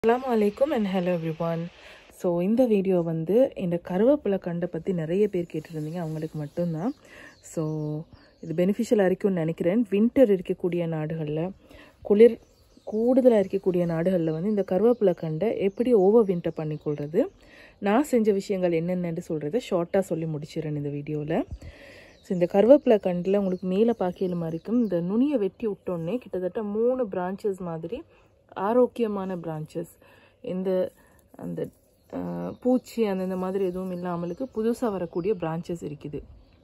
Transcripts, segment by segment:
அஸ்ஸலாமு அலைக்கும் and hello everyone so இந்த வீடியோ வந்து இந்த கருவேப்பிலை கண்டை பற்றி நிறைய பேர் கேட்டிருந்தீங்க அவங்களுக்கு மட்டும்தான் ஸோ இது பெனிஃபிஷியலாக இருக்கும்னு நினைக்கிறேன் வின்டர் இருக்கக்கூடிய நாடுகளில் குளிர் கூடுதலாக இருக்கக்கூடிய நாடுகளில் வந்து இந்த கருவேப்பிலை கண்டை எப்படி ஓவர் வின்டர் பண்ணிக்கொள்வது நான் செஞ்ச விஷயங்கள் என்னென்னு சொல்கிறத ஷார்ட்டாக சொல்லி முடிச்சிடுறேன் இந்த வீடியோவில் ஸோ இந்த கருவேப்பிலை கண்டில் உங்களுக்கு மேலே பார்க்கல மாதிரி இருக்கும் இந்த நுனியை வெட்டி விட்டோன்னே கிட்டத்தட்ட மூணு பிரான்ச்சஸ் மாதிரி ஆரோக்கியமான பிரான்ச்சஸ் எந்த அந்த அஹ், பூச்சி அந்த இந்த மாதிரி எதுவும் இல்லாமலுக்கு புதுசாக வரக்கூடிய பிரான்ச்சஸ் இருக்குது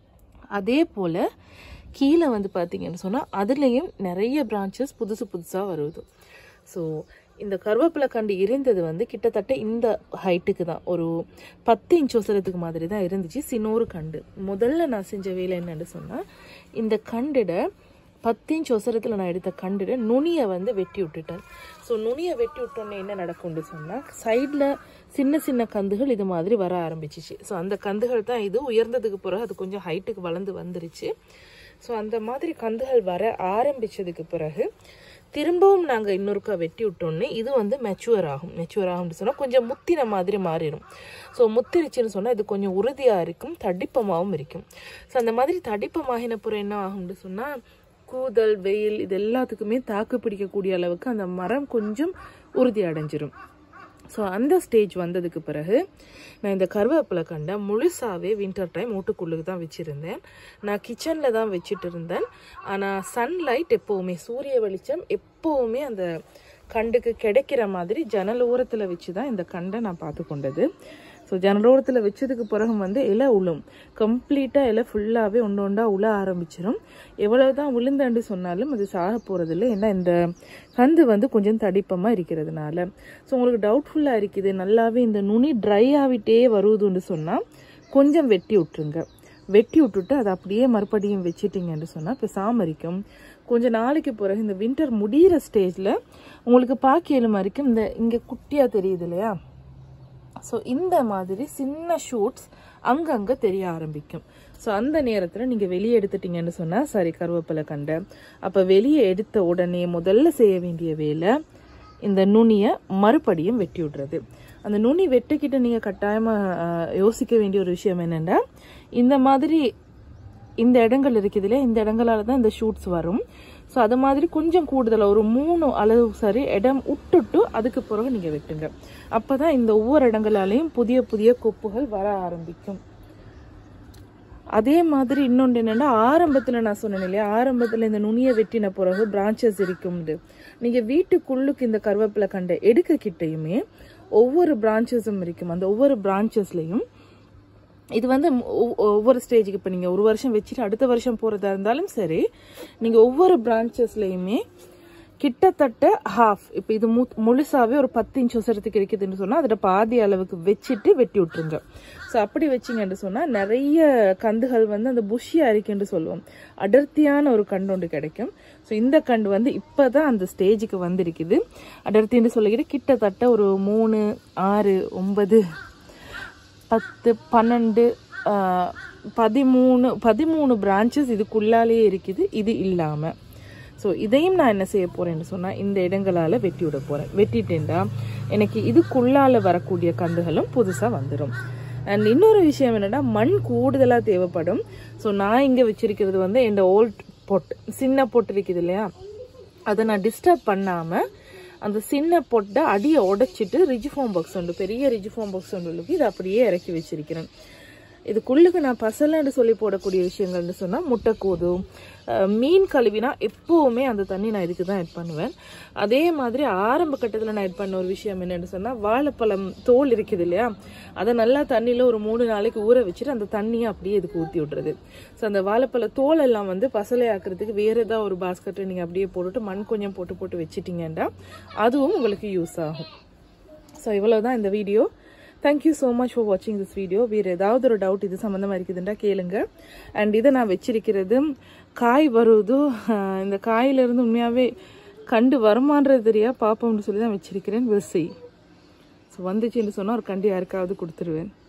அதே போல் கீழே வந்து பார்த்தீங்கன்னு சொன்னால் அதுலேயும் நிறைய பிரான்ச்சஸ் புதுசு புதுசாக வருது ஸோ இந்த கருவேப்பிலை கண்டு இருந்தது வந்து கிட்டத்தட்ட இந்த ஹைட்டுக்கு தான் ஒரு பத்து இன்ச் ஒசரத்துக்கு மாதிரி தான் இருந்துச்சு சின்னோரு கண்டு முதல்ல நான் செஞ்ச வேலை என்னன்னு சொன்னால் இந்த கண்டிட பத்து இன்ச் ஒசரத்தில் நான் எடுத்த கண்டிட நுனியை வந்து வெட்டி விட்டுட்டேன் ஸோ நுனியை வெட்டி விட்டோன்னே என்ன நடக்கும்னு சொன்னால் சைடில் சின்ன சின்ன கந்துகள் இது மாதிரி வர ஆரம்பிச்சிச்சு ஸோ அந்த கந்துகள் தான் இது உயர்ந்ததுக்கு பிறகு அது கொஞ்சம் ஹைட்டுக்கு வளர்ந்து வந்துருச்சு ஸோ அந்த மாதிரி கந்துகள் வர ஆரம்பிச்சதுக்கு பிறகு திரும்பவும் நாங்கள் இன்னொருக்கா வெட்டி விட்டோன்னே இது வந்து மெச்சுவர் ஆகும் மெச்சுவர் ஆகும்னு சொன்னால் கொஞ்சம் முத்தின மாதிரி மாறிடும் ஸோ முத்திருச்சுன்னு சொன்னால் இது கொஞ்சம் உறுதியாக இருக்கும் தடிப்பமாகவும் இருக்கும் ஸோ அந்த மாதிரி தடிப்பமாகின பிறகு என்ன ஆகும்னு சொன்னால் கூதல் வெயில் இது எல்லாத்துக்குமே தாக்கு பிடிக்கக்கூடிய அளவுக்கு அந்த மரம் கொஞ்சம் உறுதி அடைஞ்சிரும் ஸோ அந்த ஸ்டேஜ் வந்ததுக்கு பிறகு நான் இந்த கருவேப்பிலை கண்டை முழுசாகவே வின்டர் டைம் வீட்டுக்குள்ளுக்கு தான் வச்சுருந்தேன் நான் கிச்சனில் தான் வச்சுட்டு இருந்தேன் ஆனால் சன்லைட் எப்போவுமே சூரிய வெளிச்சம் எப்போவுமே அந்த கண்டுக்கு கிடைக்கிற மாதிரி ஜன்னல் ஓரத்தில் வச்சு தான் இந்த கண்டை நான் பார்த்து கொண்டது ஸோ ஜன்னலோரத்தில் வச்சதுக்கு பிறகு வந்து இலை உளும் கம்ப்ளீட்டாக இலை ஃபுல்லாகவே ஒன்று ஒன்றா உழ ஆரம்பிச்சிடும் எவ்வளவு தான் உளுந்தண்டு சொன்னாலும் அது சாக போகிறதில்ல ஏன்னா இந்த கந்து வந்து கொஞ்சம் தடிப்பமாக இருக்கிறதுனால ஸோ உங்களுக்கு டவுட்ஃபுல்லாக இருக்குது நல்லாவே இந்த நுனி ட்ரை ஆகிட்டே வருதுன்னு சொன்னால் கொஞ்சம் வெட்டி விட்டுருங்க வெட்டி விட்டுட்டு அதை அப்படியே மறுபடியும் வச்சிட்டிங்கன்னு சொன்னால் இப்போ இருக்கும் கொஞ்ச நாளைக்கு பிறகு இந்த வின்டர் முடிகிற ஸ்டேஜில் உங்களுக்கு பாக்கியலும் வரைக்கும் இந்த இங்கே குட்டியாக தெரியுது இல்லையா ஸோ இந்த மாதிரி சின்ன ஷூட்ஸ் அங்கங்கே தெரிய ஆரம்பிக்கும் ஸோ அந்த நேரத்தில் நீங்கள் வெளியே எடுத்துட்டீங்கன்னு சொன்னால் சரி கருவேப்பிலை கண்டை அப்போ வெளியே எடுத்த உடனே முதல்ல செய்ய வேண்டிய வேலை இந்த நுனியை மறுபடியும் வெட்டி விடுறது அந்த நுனி வெட்டிக்கிட்டு நீங்கள் கட்டாயமாக யோசிக்க வேண்டிய ஒரு விஷயம் என்னென்னா இந்த மாதிரி இந்த இடங்கள் இருக்குது இல்லையா இந்த இடங்களால தான் இந்த ஷூட்ஸ் வரும் ஸோ அது மாதிரி கொஞ்சம் கூடுதலாக ஒரு மூணு அளவு சரி இடம் விட்டுட்டு அதுக்கு பிறகு நீங்கள் வெட்டுங்க அப்போ தான் இந்த ஒவ்வொரு இடங்களாலையும் புதிய புதிய கொப்புகள் வர ஆரம்பிக்கும் அதே மாதிரி இன்னொன்று என்னென்னா ஆரம்பத்தில் நான் சொன்னேன் இல்லையா ஆரம்பத்தில் இந்த நுனியை வெட்டின பிறகு பிரான்ச்சஸ் இருக்கும்னு நீங்கள் வீட்டுக்குள்ளுக்கு இந்த கருவேப்பிலை கண்டை எடுக்க கிட்டையுமே ஒவ்வொரு பிரான்ச்சஸும் இருக்கும் அந்த ஒவ்வொரு பிரான்ச்சஸ்லையும் இது வந்து ஒவ்- ஒவ்வொரு ஸ்டேஜுக்கு இப்போ நீங்கள் ஒரு வருஷம் வச்சுட்டு அடுத்த வருஷம் போகிறதா இருந்தாலும் சரி நீங்கள் ஒவ்வொரு பிரான்ச்சஸ்லையுமே கிட்டத்தட்ட ஹாஃப் இப்போ இது மு முழுசாவே ஒரு பத்து இன்ச் உசரத்துக்கு இருக்குதுன்னு சொன்னால் அதில் பாதி அளவுக்கு வச்சுட்டு வெட்டி விட்டுருங்க ஸோ அப்படி வச்சிங்கன்னு சொன்னால் நிறைய கந்துகள் வந்து அந்த புஷியாக இருக்குன்னு சொல்லுவோம் அடர்த்தியான ஒரு கண்டு ஒன்று கிடைக்கும் ஸோ இந்த கண்டு வந்து இப்போ தான் அந்த ஸ்டேஜுக்கு வந்திருக்குது அடர்த்தின்னு சொல்லிக்கிட்டு கிட்டத்தட்ட ஒரு மூணு ஆறு ஒன்பது பத்து பன்னெண்டு ஆஹ், பதிமூணு பதிமூணு பிரான்ச்சஸ் இதுக்குள்ளாலே இருக்குது இது இல்லாமல் ஸோ இதையும் நான் என்ன செய்ய போறேன்னு சொன்னால் இந்த இடங்களால் வெட்டி விட போகிறேன் வெட்டிட்டேன்டா எனக்கு இதுக்குள்ளால வரக்கூடிய கந்துகளும் புதுசாக வந்துடும் அண்ட் இன்னொரு விஷயம் என்னன்னா மண் கூடுதலாக தேவைப்படும் ஸோ நான் இங்கே வச்சிருக்கிறது வந்து இந்த ஓல்ட் பொட் சின்ன பொட் இருக்குது இல்லையா அதை நான் டிஸ்டர்ப் பண்ணாமல் அந்த சின்ன பொட்டை அடியை உடைச்சிட்டு ரிஜிஃபார்ம் பாக்ஸ் உண்டு பெரிய ரிஜிஃபார்ம் பாக்ஸ் ஒன்று இதை அப்படியே இறக்கி வச்சிருக்கிறேன் இதுக்குள்ளுக்கு நான் பசலன்னு சொல்லி போடக்கூடிய விஷயங்கள்னு சொன்னால் முட்டைக்கூது அஹ், மீன் கழுவினா எப்போவுமே அந்த தண்ணி நான் இதுக்கு தான் ஆட் பண்ணுவேன் அதே மாதிரி ஆரம்ப கட்டத்தில் நான் ஆட் பண்ண ஒரு விஷயம் என்னன்னு சொன்னால் வாழைப்பழம் தோல் இருக்குது இல்லையா அதை நல்லா தண்ணியில் ஒரு மூணு நாளைக்கு ஊற வச்சுட்டு அந்த தண்ணியை அப்படியே இதுக்கு ஊற்றி விட்றது ஸோ அந்த வாழைப்பழ தோல் எல்லாம் வந்து பசலை ஆக்குறதுக்கு வேறு ஏதாவது ஒரு பாஸ்கெட்டை நீங்கள் அப்படியே போட்டுட்டு மண் கொஞ்சம் போட்டு போட்டு வச்சிட்டிங்கன்னா அதுவும் உங்களுக்கு யூஸ் ஆகும் ஸோ இவ்வளோ தான் இந்த video thank you so much for வாட்சிங் திஸ் வீடியோ வேறு ஏதாவது ஒரு டவுட் இது சம்மந்தமாக இருக்குதுன்றா கேளுங்க அண்ட் இதை நான் வச்சிருக்கிறது காய் வருதோ ஆஹ் இந்த காயிலிருந்து உண்மையாகவே கண்டு வருமானது தெரியா பார்ப்போம்னு சொல்லி தான் வச்சிருக்கிறேன் வில் see ஸோ வந்துச்சுன்னு சொன்னால் ஒரு கண்டு யாருக்காவது கொடுத்துருவேன்